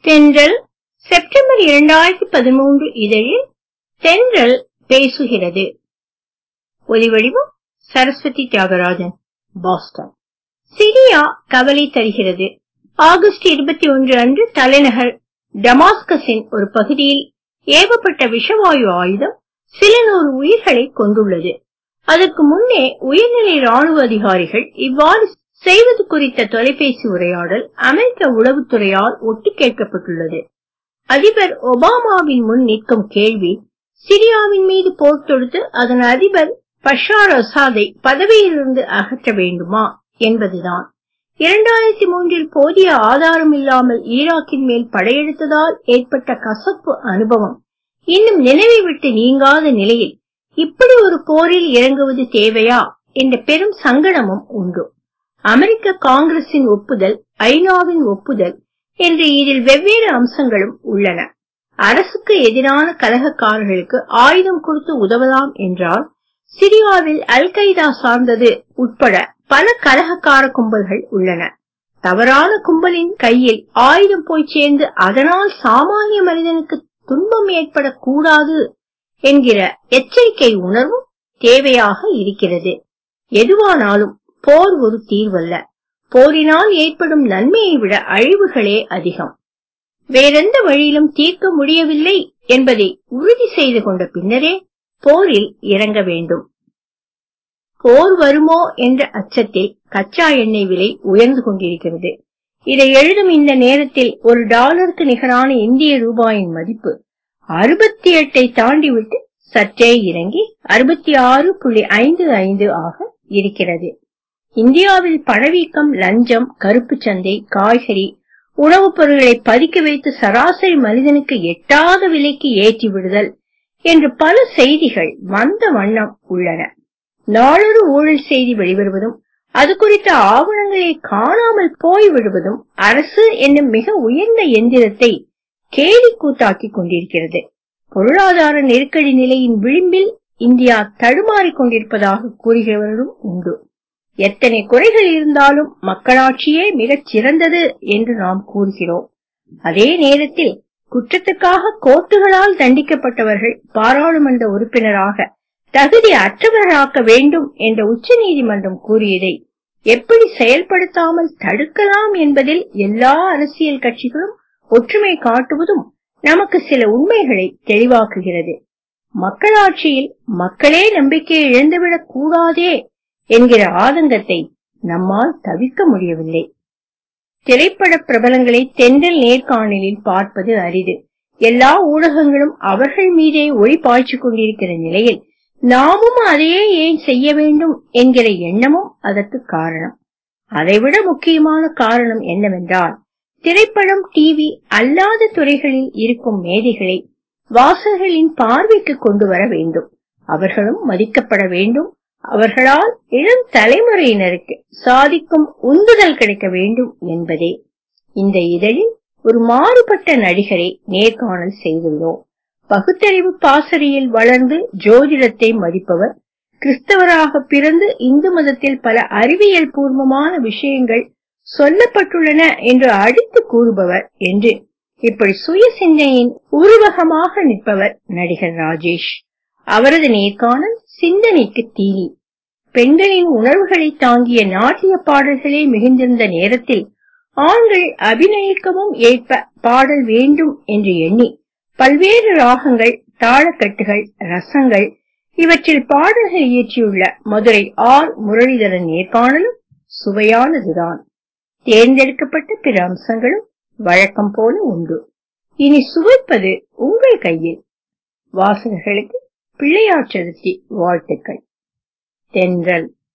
தென்றல் செப்டம்பர் இரண்டாயிரத்தி பதிமூன்று இதழில் தென்றல் பேசுகிறது ஒலிவடிவம் சரஸ்வதி தியாகராஜன் பாஸ்டன் சிரியா கவலை தருகிறது ஆகஸ்ட் இருபத்தி ஒன்று அன்று தலைநகர் டமாஸ்கஸின் ஒரு பகுதியில் ஏவப்பட்ட விஷவாயு ஆயுதம் சில நூறு உயிர்களை கொண்டுள்ளது அதற்கு முன்னே உயர்நிலை ராணுவ அதிகாரிகள் இவ்வாறு செய்வது குறித்த தொலைபேசி உரையாடல் அமெரிக்க உளவுத்துறையால் ஒட்டு கேட்கப்பட்டுள்ளது அதிபர் ஒபாமாவின் முன் நிற்கும் கேள்வி சிரியாவின் மீது போர் தொடுத்து அதன் அதிபர் பஷார் அசாதை பதவியிலிருந்து அகற்ற வேண்டுமா என்பதுதான் இரண்டாயிரத்தி மூன்றில் போதிய ஆதாரம் இல்லாமல் ஈராக்கின் மேல் படையெடுத்ததால் ஏற்பட்ட கசப்பு அனுபவம் இன்னும் நினைவை விட்டு நீங்காத நிலையில் இப்படி ஒரு போரில் இறங்குவது தேவையா என்ற பெரும் சங்கடமும் உண்டு அமெரிக்க காங்கிரசின் ஒப்புதல் ஐநாவின் ஒப்புதல் என்று இதில் வெவ்வேறு அம்சங்களும் உள்ளன அரசுக்கு எதிரான கலகக்காரர்களுக்கு ஆயுதம் கொடுத்து உதவலாம் என்றால் சிரியாவில் அல் கைதா சார்ந்தது உட்பட பல கலகக்கார கும்பல்கள் உள்ளன தவறான கும்பலின் கையில் ஆயுதம் போய் சேர்ந்து அதனால் சாமானிய மனிதனுக்கு துன்பம் ஏற்படக்கூடாது என்கிற எச்சரிக்கை உணர்வும் தேவையாக இருக்கிறது எதுவானாலும் போர் ஒரு தீர்வல்ல போரினால் ஏற்படும் நன்மையை விட அழிவுகளே அதிகம் வேறெந்த வழியிலும் தீர்க்க முடியவில்லை என்பதை உறுதி செய்து கொண்ட பின்னரே போரில் இறங்க வேண்டும் போர் வருமோ என்ற அச்சத்தில் கச்சா எண்ணெய் விலை உயர்ந்து கொண்டிருக்கிறது இதை எழுதும் இந்த நேரத்தில் ஒரு டாலருக்கு நிகரான இந்திய ரூபாயின் மதிப்பு அறுபத்தி எட்டை தாண்டிவிட்டு சற்றே இறங்கி அறுபத்தி ஆறு புள்ளி ஐந்து ஐந்து ஆக இருக்கிறது இந்தியாவில் பணவீக்கம் லஞ்சம் கருப்பு சந்தை காய்கறி உணவுப் பொருட்களை பதுக்கி வைத்து சராசரி மனிதனுக்கு எட்டாத விலைக்கு ஏற்றி விடுதல் என்று பல செய்திகள் வந்த வண்ணம் உள்ளன நாளொரு ஊழல் செய்தி வெளிவருவதும் அது குறித்த ஆவணங்களை காணாமல் போய் விடுவதும் அரசு என்னும் மிக உயர்ந்த எந்திரத்தை கேலி கூத்தாக்கி கொண்டிருக்கிறது பொருளாதார நெருக்கடி நிலையின் விளிம்பில் இந்தியா தடுமாறிக் கொண்டிருப்பதாக கூறுகிறவர்களும் உண்டு எத்தனை குறைகள் இருந்தாலும் மக்களாட்சியே மிகச் சிறந்தது என்று நாம் கூறுகிறோம் அதே நேரத்தில் குற்றத்துக்காக கோர்ட்டுகளால் தண்டிக்கப்பட்டவர்கள் பாராளுமன்ற உறுப்பினராக தகுதி அற்றவர்களாக்க வேண்டும் என்ற உச்ச நீதிமன்றம் கூறியதை எப்படி செயல்படுத்தாமல் தடுக்கலாம் என்பதில் எல்லா அரசியல் கட்சிகளும் ஒற்றுமை காட்டுவதும் நமக்கு சில உண்மைகளை தெளிவாக்குகிறது மக்களாட்சியில் மக்களே நம்பிக்கை இழந்துவிடக் கூடாதே என்கிற ஆதங்கத்தை நம்மால் தவிர்க்க முடியவில்லை திரைப்பட பிரபலங்களை தென்றல் நேர்காணலில் பார்ப்பது அரிது எல்லா ஊடகங்களும் அவர்கள் மீதே ஒளி பாய்ச்சிக் கொண்டிருக்கிற நிலையில் நாமும் அதையே ஏன் செய்ய வேண்டும் என்கிற எண்ணமும் அதற்கு காரணம் அதைவிட முக்கியமான காரணம் என்னவென்றால் திரைப்படம் டிவி அல்லாத துறைகளில் இருக்கும் மேதைகளை வாசகர்களின் பார்வைக்கு கொண்டு வர வேண்டும் அவர்களும் மதிக்கப்பட வேண்டும் அவர்களால் இளம் தலைமுறையினருக்கு சாதிக்கும் உந்துதல் கிடைக்க வேண்டும் என்பதே இந்த இதழில் ஒரு மாறுபட்ட நடிகரை நேர்காணல் செய்துள்ளோம் பகுத்தறிவு பாசறையில் வளர்ந்து ஜோதிடத்தை மதிப்பவர் கிறிஸ்தவராக பிறந்து இந்து மதத்தில் பல அறிவியல் பூர்வமான விஷயங்கள் சொல்லப்பட்டுள்ளன என்று அடித்து கூறுபவர் என்று இப்படி சுய சிந்தனையின் உருவகமாக நிற்பவர் நடிகர் ராஜேஷ் அவரது நேர்காணல் சிந்தனைக்கு தீனி பெண்களின் உணர்வுகளை தாங்கிய நாட்டிய பாடல்களே மிகுந்திருந்த நேரத்தில் ஆண்கள் அபிநயிக்கவும் ஏற்ப பாடல் வேண்டும் என்று எண்ணி பல்வேறு ராகங்கள் தாளக்கட்டுகள் ரசங்கள் இவற்றில் பாடல்கள் இயற்றியுள்ள மதுரை ஆர் முரளிதரன் நேர்காணலும் சுவையானதுதான் தேர்ந்தெடுக்கப்பட்ட பிற அம்சங்களும் வழக்கம் போல உண்டு இனி சுவைப்பது உங்கள் கையில் வாசகர்களுக்கு பிள்ளையார் சதுர்த்தி வாழ்த்துக்கள் தென்றல்